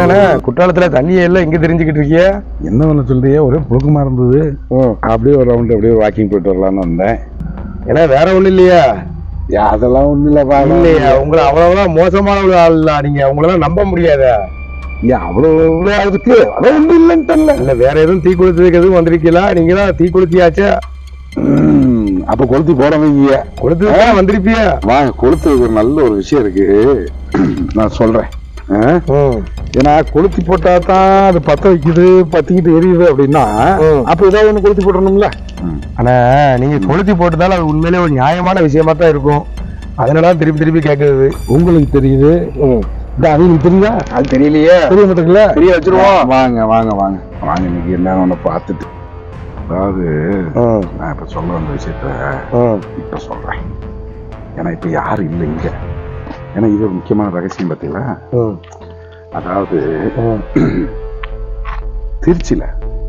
என்னண்ணே குற்றாலத்துல தண்ணியே எல்லாம் இங்க தெரிஞ்சுக்கிட்டு இருக்கிய என்ன ஒன்று சொல்றியே ஒரே புழுக்கமா இருந்தது அப்படியே ஒரு ரவுண்டு அப்படியே வாக்கிங் போயிட்டு வரலாம்னு வந்தேன் ஏன்னா வேற ஒண்ணும் இல்லையா ஏ, அதெல்லாம் ஒன்றும் இல்லைப்பா இல்லையா உங்களை அவ்வளவுதான் மோசமான ஒரு ஆள் நீங்க உங்களெல்லாம் நம்ப முடியாத ஏன் அவ்வளோ இவ்வளோ அதுக்கு அதான் ஒன்றும் இல்லைன்னு தெரியல இல்ல வேற எதுவும் தீ குளித்ததுக்கு எதுவும் வந்திருக்கீங்களா நீங்க தான் தீ குளித்தியாச்சே ம், அப்ப கொளுத்தி போட வைங்க குளித்துக்கு தான் வந்திருப்பிய வாங்க கொளுத்துறதுக்கு ஒரு நல்ல ஒரு விஷயம் இருக்கு நான் சொல்றேன் ஆ? ஏன்னா கொளுத்தி போட்டா தான் அது பத்த வைக்குது பத்திக்கிட்டு எரியுது அப்படின்னா ம். அப்ப ஏதாவது ஒன்று கொளுத்தி போடணும்ல ஆனா நீங்க கொளுத்தி போட்டதால அது உண்மையிலே ஒரு நியாயமான விஷயமா தான் இருக்கும் அதனால திருப்பி திருப்பி கேட்கறது உங்களுக்கு தெரியுது இந்த அவங்களுக்கு தெரியுதா அது தெரியலையே தெரிய மாட்டேங்கல தெரிய வச்சிருவோம் வாங்க வாங்க வாங்க வாங்க இன்னைக்கு என்னன்னு ஒன்று பார்த்துட்டு அதாவது நான் இப்ப சொல்ல வந்த விஷயத்த இப்ப சொல்றேன் ஏன்னா இப்ப யாரும் இல்லை இங்க ஏன்னா இது ஒரு முக்கியமான ரகசியம் பார்த்தீங்களா அதாவது திருச்சியில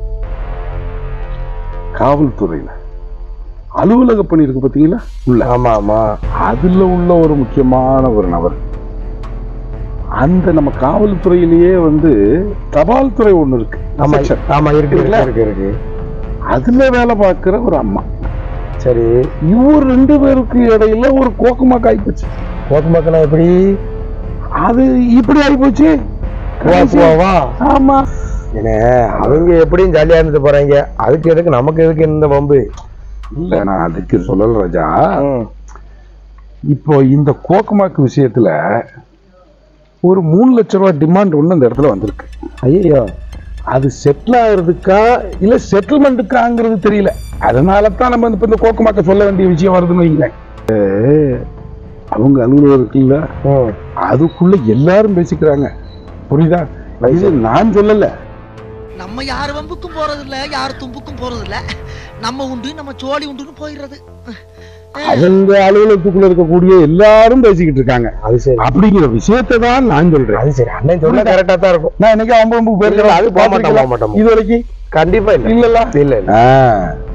காவல்துறையில அலுவலக பணி இருக்கு பாத்தீங்களா உள்ள ஆமா ஆமா அதுல உள்ள ஒரு முக்கியமான ஒரு நபர் அந்த நம்ம காவல்துறையிலேயே வந்து தபால் துறை ஒண்ணு இருக்கு ஆமா section. ஆமா இருக்கு இருக்குல்ல? இருக்கு இருக்கு அதுல வேலை பார்க்கிற ஒரு அம்மா சரி இவர் ரெண்டு பேருக்கு இடையில ஒரு கோக்குமா காய்ப்போச்சு கோக்குமாக்கனா எப்படி அது இப்படி ஆயிப்போச்சு கோக்குமாவா ஆமா என்ன அவங்க எப்படியும் ஜாலியா இருந்துட்டு போறாங்க அதுக்கு எதுக்கு நமக்கு எதுக்கு இந்த பம்பு இல்ல நான் அதுக்கு சொல்லல ராஜா இப்போ இந்த கோக்குமாக்கு விஷயத்துல ஒரு மூணு லட்ச ரூபாய் டிமாண்ட் ஒண்ணு அந்த இடத்துல வந்திருக்கு ஐயோ அது செட்டில் ஆகுறதுக்கா இல்ல செட்டில்மெண்ட்டுக்காங்கிறது தெரியல அதனால தான் நம்ம இப்ப இந்த கோக்குமாக்க சொல்ல வேண்டிய விஷயம் வருதுன்னு வைங்க அஹ், அவங்க அலுவலகம் இருக்குல்ல அதுக்குள்ள எல்லாரும் பேசிக்கிறாங்க புரியுதா இது நான் சொல்லல நம்ம யார் வம்புக்கும் போறது இல்ல யார் தும்புக்கும் போறது இல்ல நம்ம உண்டு நம்ம சோழி உண்டுன்னு போயிடுறது அவங்க அலுவலகத்துக்குள்ள இருக்கக்கூடிய எல்லாரும் பேசிக்கிட்டு இருக்காங்க அது சரி அப்படிங்கிற விஷயத்தை தான் நான் சொல்றேன் அது சரி அண்ணன் சொன்னா கரெக்டா தான் இருக்கும் நான் இன்னைக்கு அம்பு அம்பு இல்ல, அது போக மாட்டோம், போக மாட்டோம். இது வரைக்கும் கண்டிப்பா இல்ல இல்லல்ல இல்ல இல்ல ஆ,